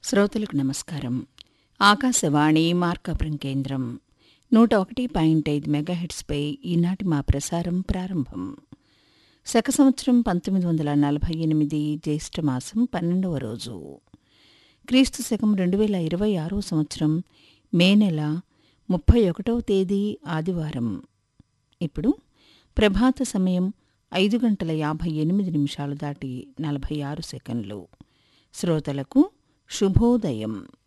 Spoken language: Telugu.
శ్రోతలకు నమస్కారం ఆకాశవాణి మార్కాపురం కేంద్రం నూట ఒకటి పాయింట్ ఐదు మెగాహెట్స్పై ఈనాటి మా ప్రసారం ప్రారంభం శక సంవత్సరం పంతొమ్మిది వందల నలభై ఎనిమిది జ్యేష్ఠ మాసం పన్నెండవ రోజు క్రీస్తు శకం రెండు వేల ఇరవై ఆరో సంవత్సరం మే నెల ముప్పై ఒకటవ తేదీ ఆదివారం ఇప్పుడు ప్రభాత సమయం ఐదు గంటల యాభై ఎనిమిది నిమిషాలు దాటి నలభై ఆరు సెకండ్లు శ్రోతలకు శుభోదయం